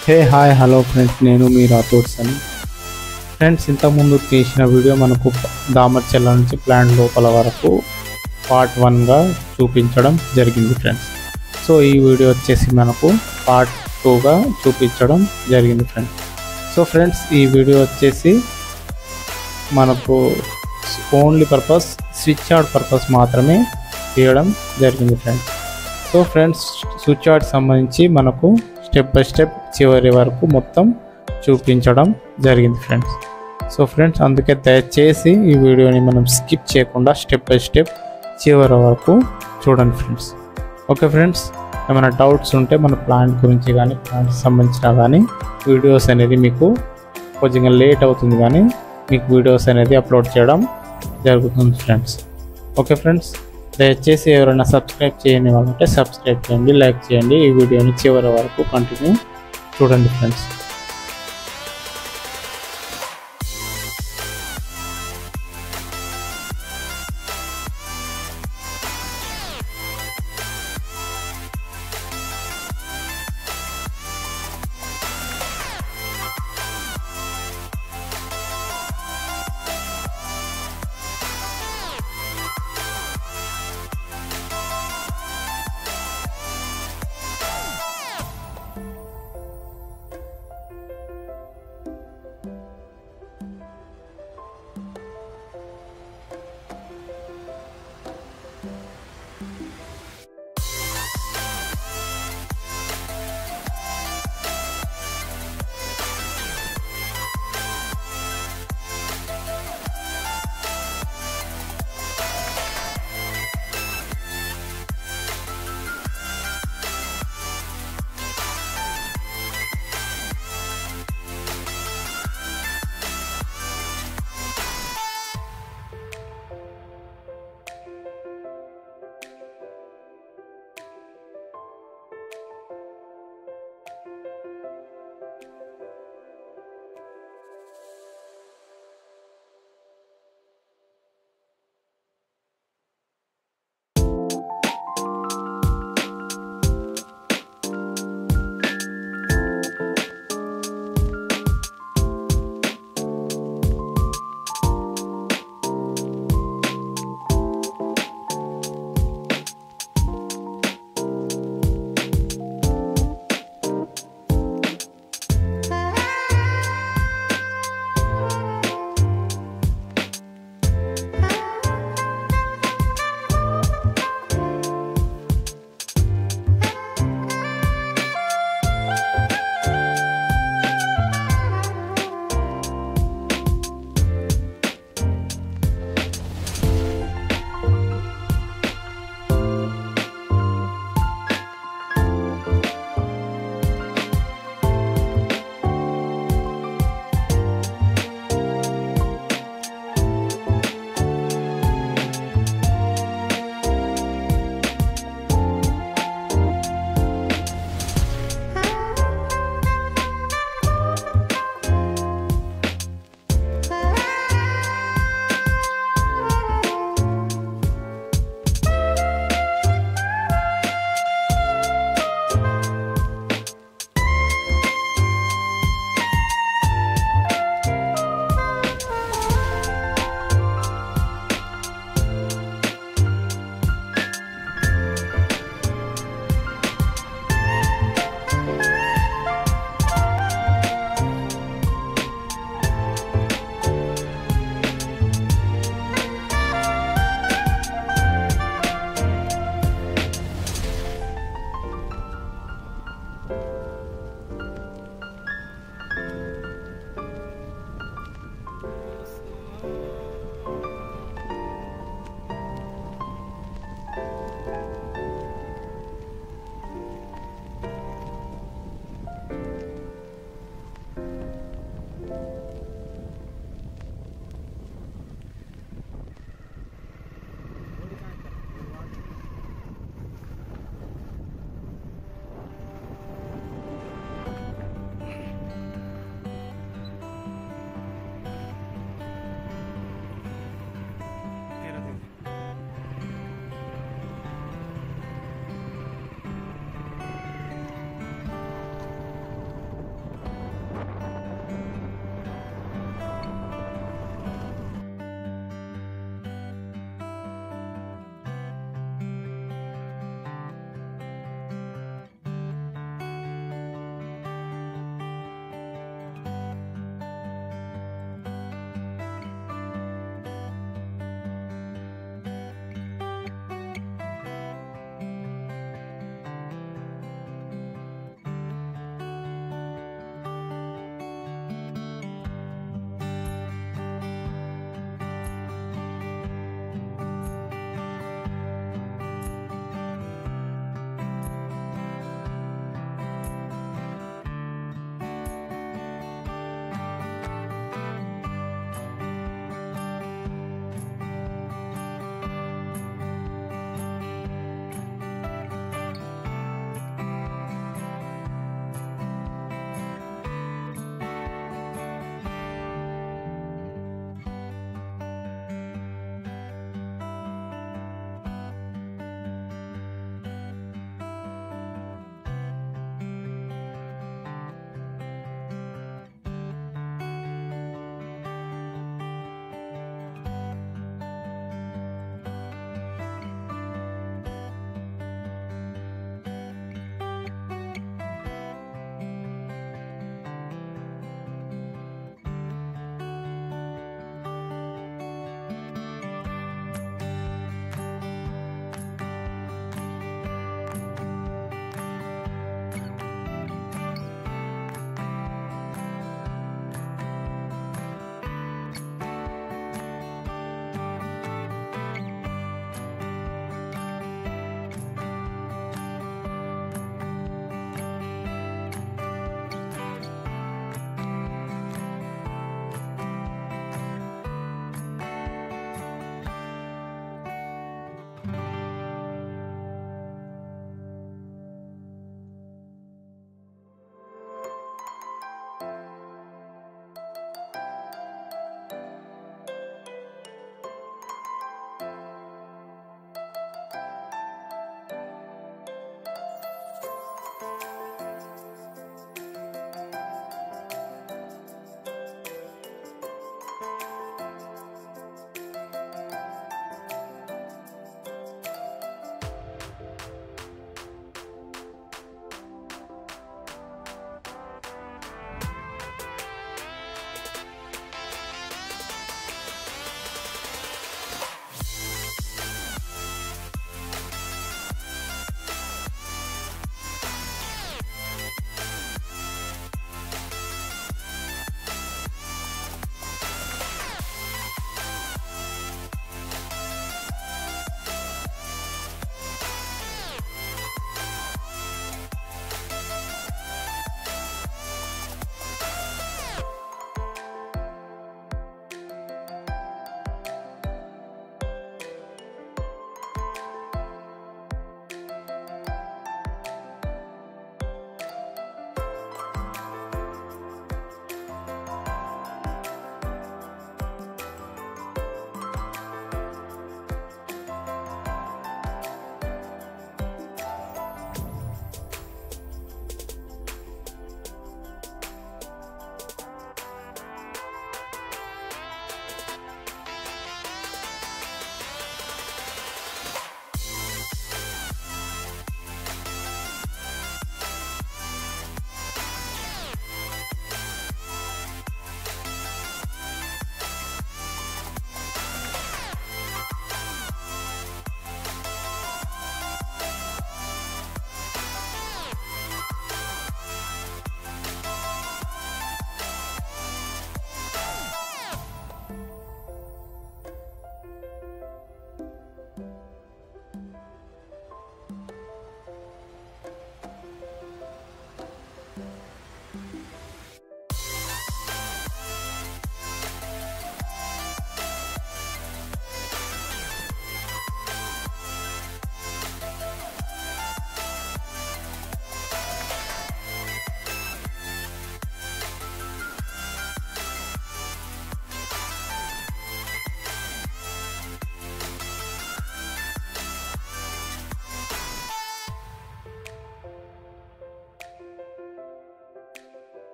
hey hi hello friends నేను మీ రాథోడ్స్ అని friends ఇంతకుముందు తీసిన వీడియో మనకు దామర్చెల్ల నుంచి ప్లాంట్ లోపల వరకు పార్ట్ వన్గా చూపించడం జరిగింది ఫ్రెండ్స్ సో ఈ వీడియో వచ్చేసి మనకు పార్ట్ టూగా చూపించడం జరిగింది ఫ్రెండ్స్ సో ఫ్రెండ్స్ ఈ వీడియో వచ్చేసి మనకు only purpose switch yard purpose మాత్రమే తీయడం జరిగింది friends so friends switch yard సంబంధించి మనకు స్టెప్ బై స్టెప్ చివరి వరకు మొత్తం చూపించడం జరిగింది ఫ్రెండ్స్ సో ఫ్రెండ్స్ అందుకే దయచేసి ఈ వీడియోని మనం స్కిప్ చేయకుండా స్టెప్ బై స్టెప్ చివరి వరకు చూడండి ఫ్రెండ్స్ ఓకే ఫ్రెండ్స్ ఏమైనా డౌట్స్ ఉంటే మన ప్లాంట్ గురించి కానీ ప్లాంట్ సంబంధించిన కానీ వీడియోస్ అనేది మీకు కొంచెం లేట్ అవుతుంది కానీ మీకు వీడియోస్ అనేది అప్లోడ్ చేయడం జరుగుతుంది ఫ్రెండ్స్ ఓకే ఫ్రెండ్స్ దయచేసి ఎవరైనా సబ్స్క్రైబ్ చేయని వాళ్ళంటే సబ్స్క్రైబ్ చేయండి లైక్ చేయండి ఈ వీడియోని చివరి వరకు కంటిన్యూ చూడండి ఫ్రెండ్స్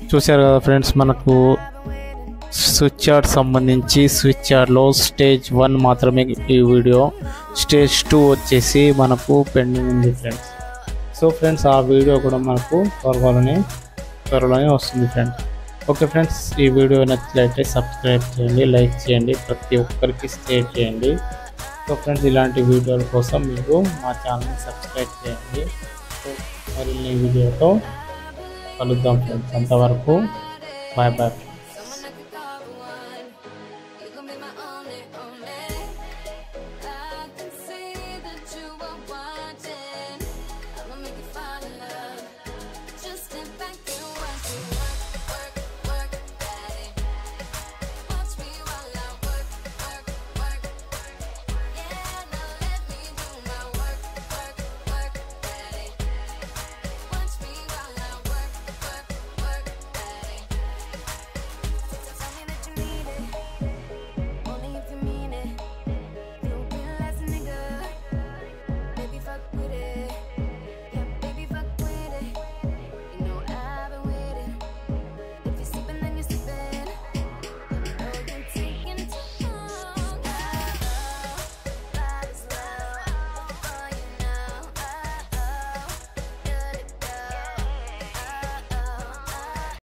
చూశారు కదా ఫ్రెండ్స్ మనకు స్విచ్ యార్డ్ సంబంధించి స్విచ్ యార్డ్లో స్టేజ్ వన్ మాత్రమే ఈ వీడియో స్టేజ్ టూ వచ్చేసి మనకు పెండింగ్ ఉంది ఫ్రెండ్స్ సో ఫ్రెండ్స్ ఆ వీడియో కూడా మనకు త్వరలోనే త్వరలోనే వస్తుంది ఫ్రెండ్స్ ఓకే ఫ్రెండ్స్ ఈ వీడియో నచ్చినట్లయితే సబ్స్క్రైబ్ చేయండి లైక్ చేయండి ప్రతి ఒక్కరికి షేర్ చేయండి సో ఫ్రెండ్స్ ఇలాంటి వీడియోల కోసం మీరు మా ఛానల్ని సబ్స్క్రైబ్ చేయండి సో మరిన్ని వీడియోతో కలుద్దాం ఫ్రెండ్స్ అంతవరకు బాయ్ బాయ్